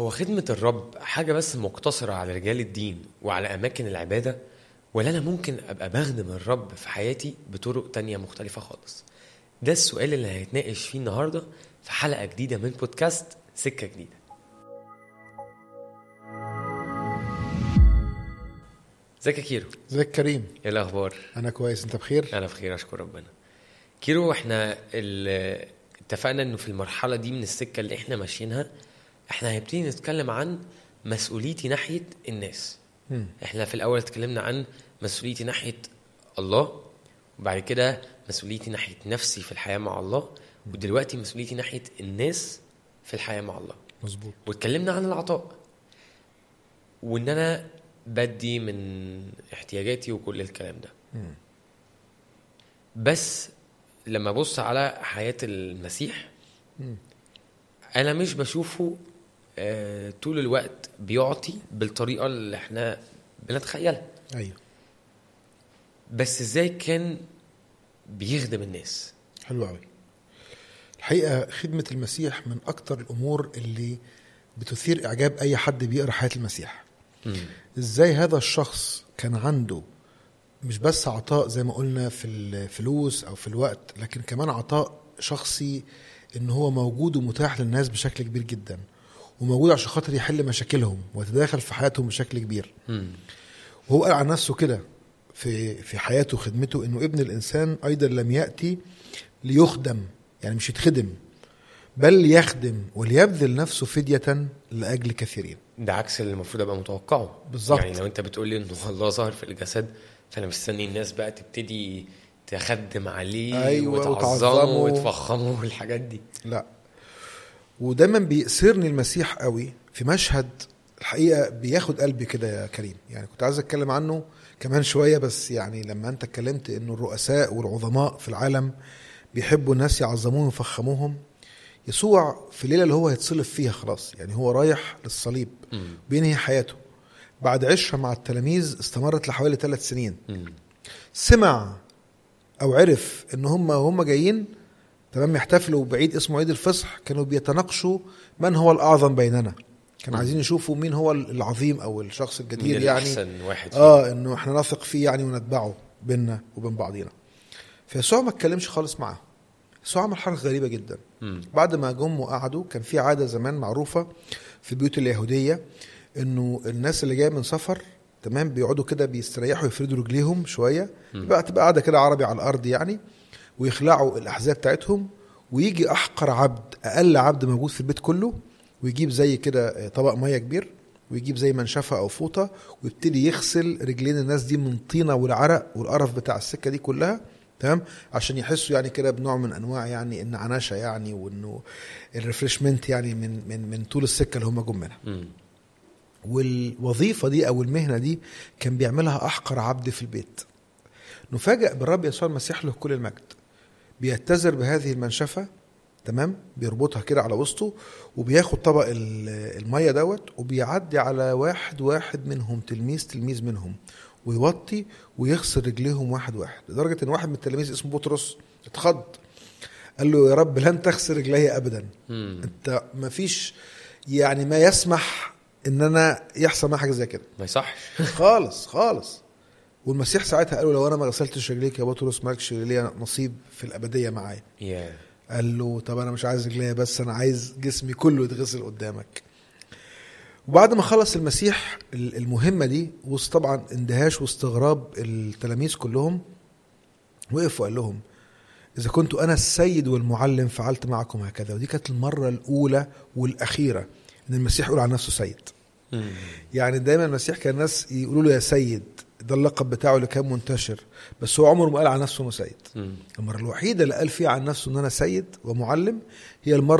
هو خدمة الرب حاجة بس مقتصرة على رجال الدين وعلى أماكن العبادة ولا أنا ممكن أبقى بخدم الرب في حياتي بطرق تانية مختلفة خالص ده السؤال اللي هنتناقش فيه النهاردة في حلقة جديدة من بودكاست سكة جديدة ازيك يا كيرو ازيك كريم ايه الاخبار انا كويس انت بخير انا بخير اشكر ربنا كيرو احنا ال- اتفقنا انه في المرحله دي من السكه اللي احنا ماشيينها احنا هنبتدي نتكلم عن مسؤوليتي ناحيه الناس مم. احنا في الاول اتكلمنا عن مسؤوليتي ناحيه الله وبعد كده مسؤوليتي ناحيه نفسي في الحياه مع الله ودلوقتي مسؤوليتي ناحيه الناس في الحياه مع الله مظبوط واتكلمنا عن العطاء وان انا بدي من احتياجاتي وكل الكلام ده مم. بس لما ابص على حياه المسيح مم. انا مش بشوفه آه، طول الوقت بيعطي بالطريقه اللي احنا بنتخيلها ايوه بس ازاي كان بيخدم الناس حلو قوي الحقيقه خدمه المسيح من اكتر الامور اللي بتثير اعجاب اي حد بيقرا حياه المسيح ازاي هذا الشخص كان عنده مش بس عطاء زي ما قلنا في الفلوس او في الوقت لكن كمان عطاء شخصي ان هو موجود ومتاح للناس بشكل كبير جدا وموجود عشان خاطر يحل مشاكلهم ويتداخل في حياتهم بشكل كبير مم. وهو قال عن نفسه كده في في حياته وخدمته انه ابن الانسان ايضا لم ياتي ليخدم يعني مش يتخدم بل يخدم وليبذل نفسه فدية لأجل كثيرين ده عكس اللي المفروض ابقى متوقعه بالظبط. يعني لو انت بتقول لي انه الله ظهر في الجسد فانا مستني الناس بقى تبتدي تخدم عليه أيوة، وتعظمه وتعظمه. وتفخمه والحاجات دي لا ودايما بيأسرني المسيح قوي في مشهد الحقيقة بياخد قلبي كده يا كريم يعني كنت عايز اتكلم عنه كمان شوية بس يعني لما انت اتكلمت انه الرؤساء والعظماء في العالم بيحبوا الناس يعظموهم ويفخموهم يسوع في الليلة اللي هو هيتصلب فيها خلاص يعني هو رايح للصليب مم. بينهي حياته بعد عشرة مع التلاميذ استمرت لحوالي ثلاث سنين مم. سمع او عرف ان هم هم جايين تمام يحتفلوا بعيد اسمه عيد الفصح كانوا بيتناقشوا من هو الاعظم بيننا كانوا مم. عايزين يشوفوا مين هو العظيم او الشخص مين الجدير يعني الاحسن واحد فيهم؟ اه انه احنا نثق فيه يعني ونتبعه بيننا وبين بعضينا فيسوع ما اتكلمش خالص معاه يسوع عمل حركه غريبه جدا مم. بعد ما جم وقعدوا كان في عاده زمان معروفه في البيوت اليهوديه انه الناس اللي جايه من سفر تمام بيقعدوا كده بيستريحوا يفردوا رجليهم شويه مم. بقى تبقى قاعده كده عربي على الارض يعني ويخلعوا الاحذيه بتاعتهم ويجي احقر عبد اقل عبد موجود في البيت كله ويجيب زي كده طبق ميه كبير ويجيب زي منشفه او فوطه ويبتدي يغسل رجلين الناس دي من طينه والعرق والقرف بتاع السكه دي كلها تمام عشان يحسوا يعني كده بنوع من انواع يعني النعنشه يعني وانه الريفرشمنت يعني من من من طول السكه اللي هم جم منها مم. والوظيفه دي او المهنه دي كان بيعملها احقر عبد في البيت نفاجأ بالرب يسوع المسيح له كل المجد بيتزر بهذه المنشفه تمام بيربطها كده على وسطه وبياخد طبق ال- الميه دوت وبيعدي على واحد واحد منهم تلميذ تلميذ منهم ويوطي ويغسل رجليهم واحد واحد لدرجه ان واحد من التلاميذ اسمه بطرس اتخض قال له يا رب لن تغسل رجلي ابدا مم. انت ما فيش يعني ما يسمح ان انا يحصل معايا حاجه زي كده ما يصحش خالص خالص والمسيح ساعتها قال له لو انا ما غسلتش رجليك يا بطرس مالكش ليا نصيب في الابديه معايا يا قال له طب انا مش عايز رجليا بس انا عايز جسمي كله يتغسل قدامك وبعد ما خلص المسيح ال- المهمه دي وسط طبعا اندهاش واستغراب التلاميذ كلهم وقف وقال لهم اذا كنت انا السيد والمعلم فعلت معكم هكذا ودي كانت المره الاولى والاخيره ان المسيح يقول عن نفسه سيد مم. يعني دايما المسيح كان الناس يقولوا له يا سيد ده اللقب بتاعه اللي كان منتشر بس هو عمره ما قال عن نفسه انه سيد مم. المره الوحيده اللي قال فيها عن نفسه ان انا سيد ومعلم هي المره